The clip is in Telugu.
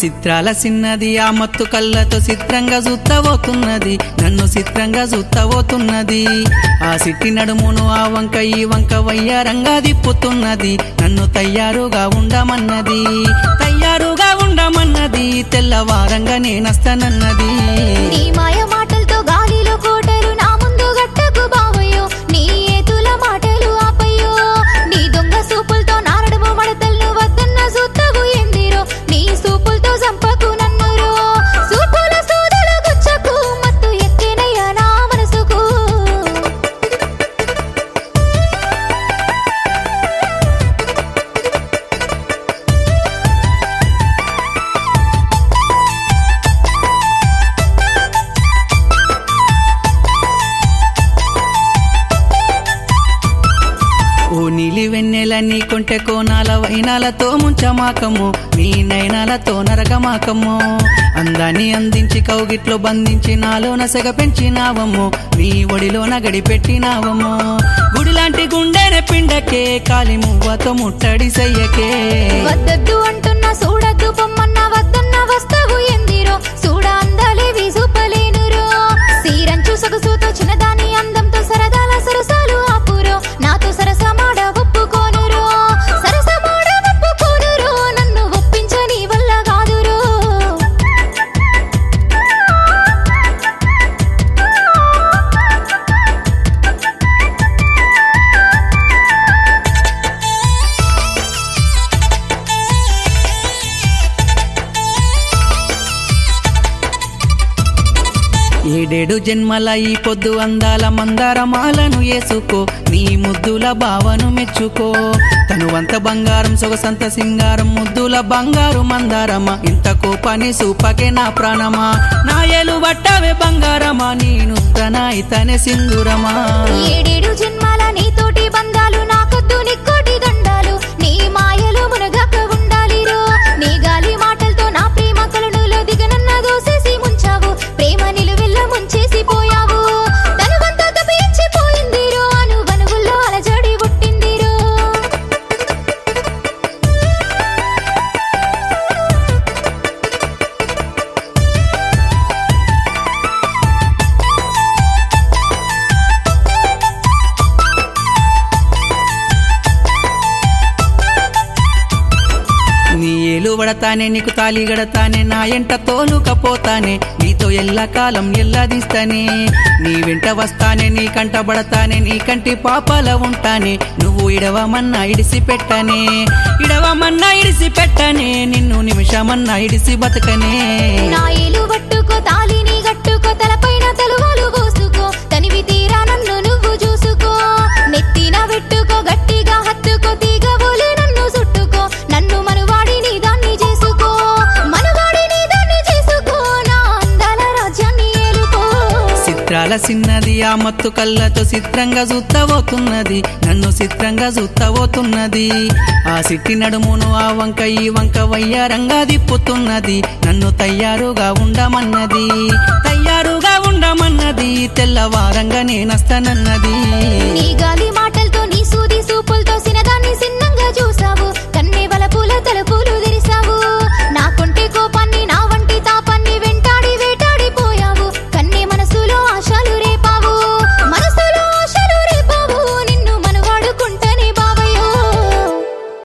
చిత్రాల సిన్నది ఆ మత్తు కళ్ళతో చిత్రంగా చూత్తబోతున్నది నన్ను చిత్రంగా చూత్తబోతున్నది ఆ సిట్టి నడుమును ఆ వంక ఈ వంక వయ్యారంగా దిప్పుతున్నది నన్ను తయారుగా ఉండమన్నది తయారుగా ఉండమన్నది తెల్లవారంగా నేనస్తానన్నది నీ మాయ మాటలతో గాలిలో కోటలు నా ముందు గట్టకు బావయ్యో నీ ఏతుల మాటలు ఆపయ్యో నీ దొంగ సూపులతో నారడము మడతలను వద్దన్న సూత్తవు ఎందిరో నీ సూపులతో చంపకు నన్నురో సూపుల సూదుల గుచ్చకు మత్తు ఎక్కినయ్యా నా మనసుకు ఓ నీలి వెన్నెల నీ కొంటె కోనాల వైనాలతో ముంచమాకము నీ నయనాలతో నరగమాకము అందాన్ని అందించి కౌగిట్లో బంధించి నాలోన సెగ పెంచినావము నీ ఒడిలోన గడిపెట్టినావము గుడిలాంటి గుండెన పిండకే కాలి మువ్వతో ముట్టడి సయ్యకే వద్దద్దు అంటున్నా చూడద్దు పొమ్మన్న వద్దన్న వస్తావు ఎందిరో చూడ అందాలేవి చూపలేనురో సీరంచు సొగసుతో చిన్నదాని అందంతో సరదాల సరసాలు ఆపురో నాతో సరసమాడ ఒప్పుకోనురో సరసమాడ ఒప్పుకోనురో నన్ను ఒప్పించని వల్ల కాదురో ఏడేడు జన్మల ఈ పొద్దు అందాల మందారమాలను ఏసుకో నీ ముద్దుల భావను మెచ్చుకో తనువంత బంగారం సొగసంత సింగారం ముద్దుల బంగారు మందారమా ఇంత కోపాన్ని సూపకే నా ప్రాణమా నా ఏలు పట్టవే బంగారమా నేను తన ఇతనే సింధురమా ఏడేడు జన్మాల నీతోటి బంధాలు నాకొద్దు నిక్కోటి దండాలు నీ మాయలు మునగక ఉండాలిరో నీ గాలి మాటలతో నా ప్రేమ కలనులో దిగనన్న దోసేసి ముంచావు ప్రేమ నిలువెల్ల ముంచేసి పోయావు తనువంతా తప్పించిపోయిందిరో అను వనుగుల్లో అలజడి పుట్టిందిరో నీ ఏలు పడతానే నీకు తాలి గడతానే నా ఎంట తోలుకపోతానే నీతో ఎల్లకాలం ఎల్లదిస్తానే నీ వెంట వస్తానే నీ కంట పడతానే నీ కంటి పాపాల ఉంటానే నువ్వు ఇడవమన్నా ఇడిసి పెట్టనే ఇడవమన్నా ఇడిసి పెట్టనే నిన్ను నిమిషమన్నా ఇడిసి బతకనే నా ఏలు పట్టుకో తాలిని గట్టుకో తలపైన తలువాలు పోసుకో తనివి తీరా నన్ను నువ్వు చూసుకో నెత్తిన పెట్టుకో గట్టిగా హత్తుకో తీగబోలే నన్ను చుట్టుకో నన్ను మనువాడి నీ దాన్ని చేసుకో మనువాడి నీ దాన్ని చేసుకో నా అందాల రాజ్యాన్ని ఏలుకో చిత్రాల సిన్నది ఆ మత్తు కళ్ళతో చిత్రంగా చూత్తబోతున్నది నన్ను చిత్రంగా చూత్తబోతున్నది ఆ సిట్టి నడుమును ఆ వంక ఈ వంక వయ్యారంగా దిప్పుతున్నది నన్ను తయారుగా ఉండమన్నది తయారుగా ఉండమన్నది తెల్లవారంగా నేనస్తానన్నది నీ గాలి మాటలతో నీ సూది సూపులతో సినదాన్ని సిన్నంగా చూసావు కన్నె వల పూల తల